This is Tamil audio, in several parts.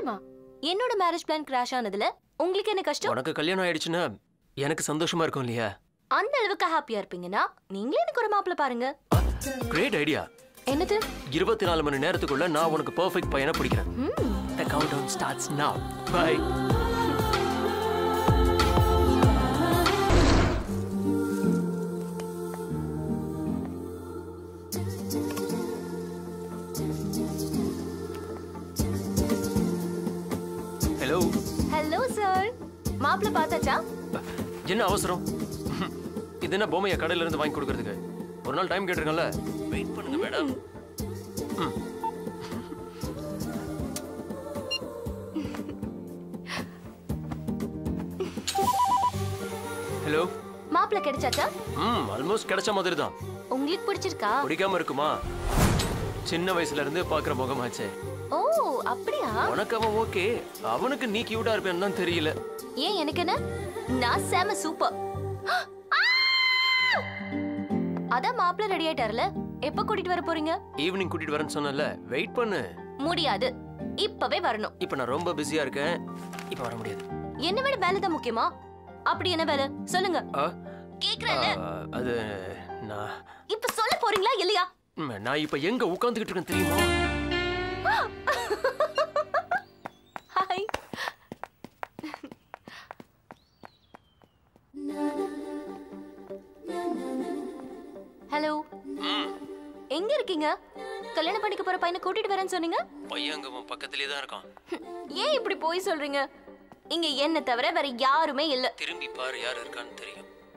கஷ்டமா என்னோட மேரேஜ் பிளான் கிராஷ் ஆனதுல உங்களுக்கு என்ன கஷ்டம் உனக்கு கல்யாணம் ஆயிடுச்சுன்னா எனக்கு சந்தோஷமா இருக்கும் இல்லையா அந்த அளவுக்கு ஹாப்பியா இருப்பீங்கன்னா நீங்களே எனக்கு ஒரு மாப்பிள்ள பாருங்க கிரேட் ஐடியா என்னது இருபத்தி நாலு மணி நேரத்துக்குள்ள நான் உனக்கு பெர்ஃபெக்ட் பையனை பிடிக்கிறேன் ம், The countdown starts now. Bye. Hello hello sir மாப்பிள்ள பார்த்தாச்சா என்ன அவசரம் இது என்ன பொம்மையை கடையில இருந்து வாங்கி கொடுக்கறதுக்கு ஒரு நாள் டைம் கேட்டிருக்கேன்ல வெயிட் பண்ணுங்க மேடம் ஹலோ மாப்பிள்ள கிடைச்சாச்சா ம் ஆல்மோஸ்ட் கிடைச்ச மாதிரி தான் உங்களுக்கு பிடிச்சிருக்கா பிடிக்காம இருக்குமா சின்ன வயசுல இருந்து பாக்குற முகமாச்சே ஓ அப்படியா உனக்கு அவன் ஓகே அவனுக்கு நீ கியூட்டா இருப்பேன்னு தான் தெரியல ஏன் எனக்கு என்ன நான் செம சூப்பர் அதான் மாப்பிள்ள ரெடி ஆயிட்டாருல எப்ப கூட்டிட்டு வர போறீங்க ஈவினிங் கூட்டிட்டு வரேன்னு சொன்னல வெயிட் பண்ணு முடியாது இப்பவே வரணும் இப்போ நான் ரொம்ப பிஸியா இருக்கேன் இப்போ வர முடியாது என்ன விட வேலை தான் முக்கியமா அப்படி என்ன வேலை சொல்லுங்க ஆ, கேக்குறேன்ல ஆ, அது நான் இப்ப சொல்ல போறீங்களா இல்லையா ம், நான் இப்ப எங்க உட்கார்ந்துகிட்டு இருக்கேன் தெரியுமா ஹாய் ஹலோ எங்க இருக்கீங்க கல்யாணம் பண்ணிக்க போற பையனை கூட்டிட்டு வரேன்னு சொன்னீங்க பையன் அங்க உன் பக்கத்துலயே தான் இருக்கான் ஏன் இப்படி போய் சொல்றீங்க இங்க என்ன தவிர வேற யாருமே இல்ல திரும்பி பாரு யார் இருக்கான்னு தெரியும்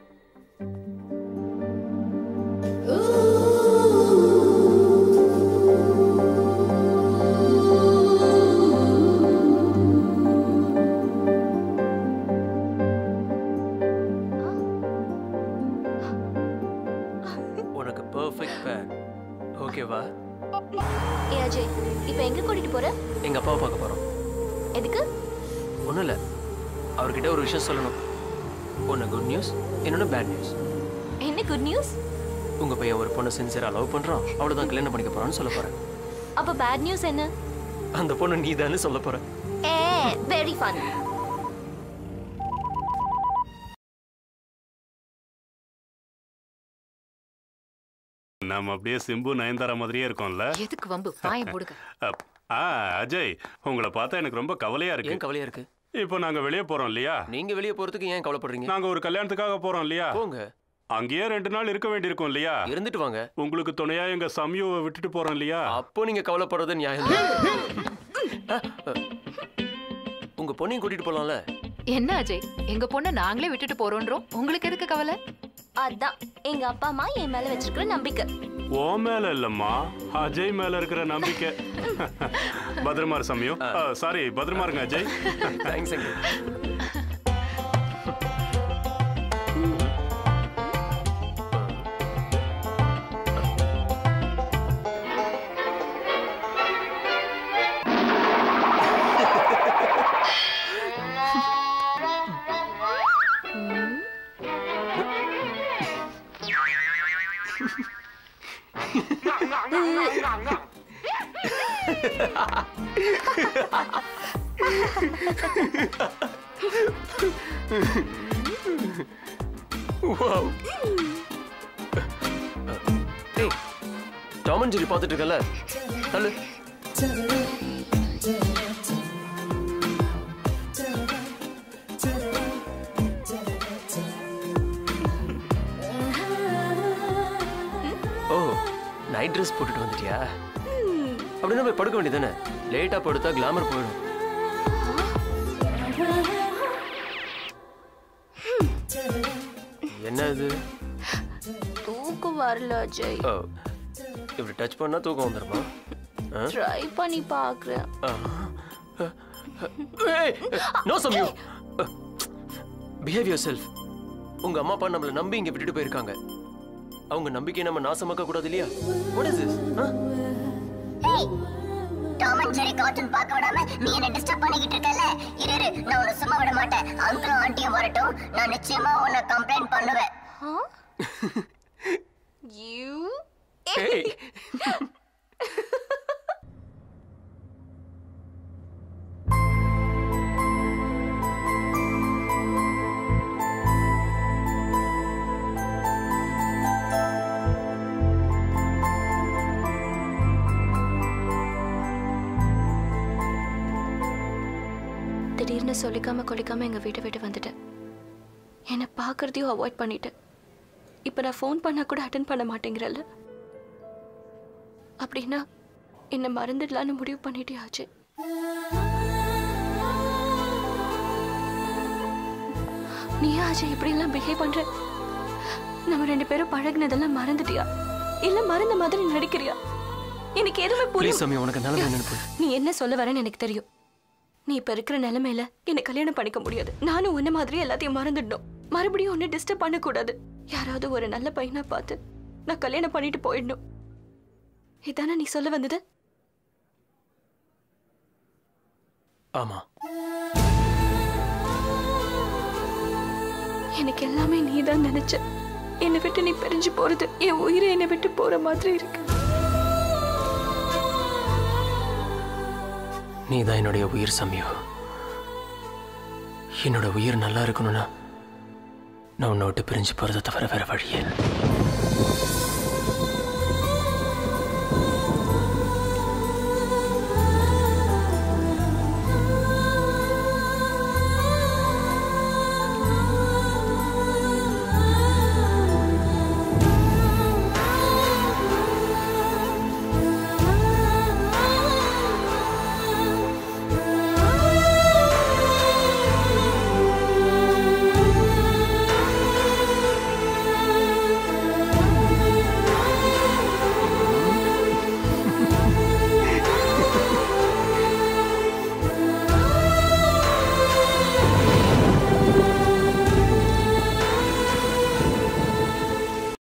உனக்கு பெர்ஃபெக்ட் பேர் ஓகேவா ஏ அஜய் இப்ப எங்க கூட்டிட்டு போற எங்க அப்பாவை பார்க்க போறோம் எதுக்கு ஒன்றும் இல்லை அவர்கிட்ட ஒரு விஷயம் சொல்லணும் ஒன்று குட் நியூஸ் இன்னொன்று பேட் நியூஸ் என்ன குட் நியூஸ் உங்க பையன் ஒரு பொண்ணை சின்சியரா லவ் பண்றான் அவளை தான் கல்யாணம் பண்ணிக்க போறான்னு சொல்ல போறேன் அப்ப பேட் நியூஸ் என்ன அந்த பொண்ணு நீ தானே சொல்ல போற ஏ வெரி ஃபன் நம்ம அப்படியே சிம்பு நயன்தாரா மாதிரியே இருக்கோம்ல எதுக்கு வம்பு பாய போடுங்க அப்- ஆ அஜய் உங்களை பார்த்தா எனக்கு ரொம்ப கவலையா ஏன் இருக்கு கவலையா இருக்கு இப்போ நாங்க வெளியே போறோம் இல்லையா நீங்க வெளியே போறதுக்கு ஏன் கவலைப்படுறீங்க நாங்க ஒரு கல்யாணத்துக்காக போறோம் இல்லையா போங்க அங்கேயே ரெண்டு நாள் இருக்க வேண்டியிருக்கும் இல்லையா இருந்துட்டு வாங்க உங்களுக்கு துணையா எங்க சமயுவை விட்டுட்டு போறோம் இல்லையா அப்போ நீங்க கவலைப்படுறது நியாயம் தான். அஹ், அஹ். உங்க பொண்ணையும் கூட்டிட்டு போலாம்ல என்ன அஜய் எங்க பொண்ணை நாங்களே விட்டுட்டு போறோன்றோம் உங்களுக்கு எதுக்கு கவலை அதான் எங்க அப்பா அம்மா என் மேல வச்சிருக்கிற நம்பிக்கை ஓ மேல இல்லம்மா அஜய் மேல இருக்கிற நம்பிக்கை பத்திரமா இரு சமயம் சாரி பத்திரமா இருங்க அஜய் தேங்க்ஸ் அங்கிள் வாவ் ஏய் டாம் அண்ட் ஜெரி பார்த்துட்டு இருக்கல தள்ளு ஓ நைட் ட்ரெஸ் போட்டுட்டு வந்துட்டியா அப்படின்னா போய் படுக்க வேண்டியதானே லேட்டா படுத்தா கிளாமர் போயிடும் என்ன இது தூக்கம் வரல அஜய் ஓ, இப்படி டச் பண்ணா தூக்கம் வந்துருமா ட்ரை பண்ணி பாக்குறேன் no Samyu behave yourself உங்க அம்மா அப்பா நம்மள நம்பி இங்க விட்டுட்டு போயிருக்காங்க அவங்க நம்பிக்கையை நம்ம நாசமாக்க கூடாது இல்லையா what is this Tom and Jerry cartoon பார்க்க விடாம நீ என்ன டிஸ்டர்ப் பண்ணிக்கிட்டு இருக்கல இரு இரு நான் உன்னை சும்மா விட மாட்டேன் அங்கிளும் ஆண்டியும் வரட்டும் நான் நிச்சயமா உன்னை கம்ப்ளைண்ட் பண்ணுவேன் யூ ஏய் திடீர்னு சொல்லிக்காம கொலிக்காம எங்க வீட்டை விட்டு வந்துட்டேன் என்னை பார்க்கறதையும் அவாய்ட் பண்ணிட்டேன் இப்போ நான் ஃபோன் பண்ணா கூட அட்டன் பண்ண மாட்டேங்கிறல்ல அப்படின்னா என்னை மறந்துடலான்னு முடிவு பண்ணிட்டே ஆச்சு நீ ஆச்சு இப்படி எல்லாம் பிஹேவ் பண்ற நம்ம ரெண்டு பேரும் பழகுனதெல்லாம் மறந்துட்டியா இல்ல மறந்த மாதிரி நடிக்கிறியா எனக்கு எதுவுமே ப்ளீஸ் புரியும் சமயம் உனக்கு நல்லது நினைப்பு நீ என்ன சொல்ல வரேன்னு எனக்கு தெரியும் நீ இப்ப இருக்கிற நிலைமையில என்னை கல்யாணம் பண்ணிக்க முடியாது நானும் உன்ன மாதிரி எல்லாத்தையும் மறந்துடணும் மறுபடியும் உன்னை டிஸ்டர்ப் பண்ணக்கூடாது யாராவது ஒரு நல்ல பையனா பார்த்து நான் கல்யாணம் பண்ணிட்டு போயிடணும் இதானே நீ சொல்ல வந்தது ஆமா எனக்கு எல்லாமே நீ தான் நினைச்ச என்னை விட்டு நீ பிரிஞ்சு போறது என் உயிரை என்னை விட்டு போற மாதிரி இருக்கு நீ தான் என்னுடைய உயிர் சமயம் என்னோட உயிர் நல்லா இருக்கணும்னா நான் உன்னை விட்டு பிரிஞ்சு போறதை தவிர வேற வழியே இல்லை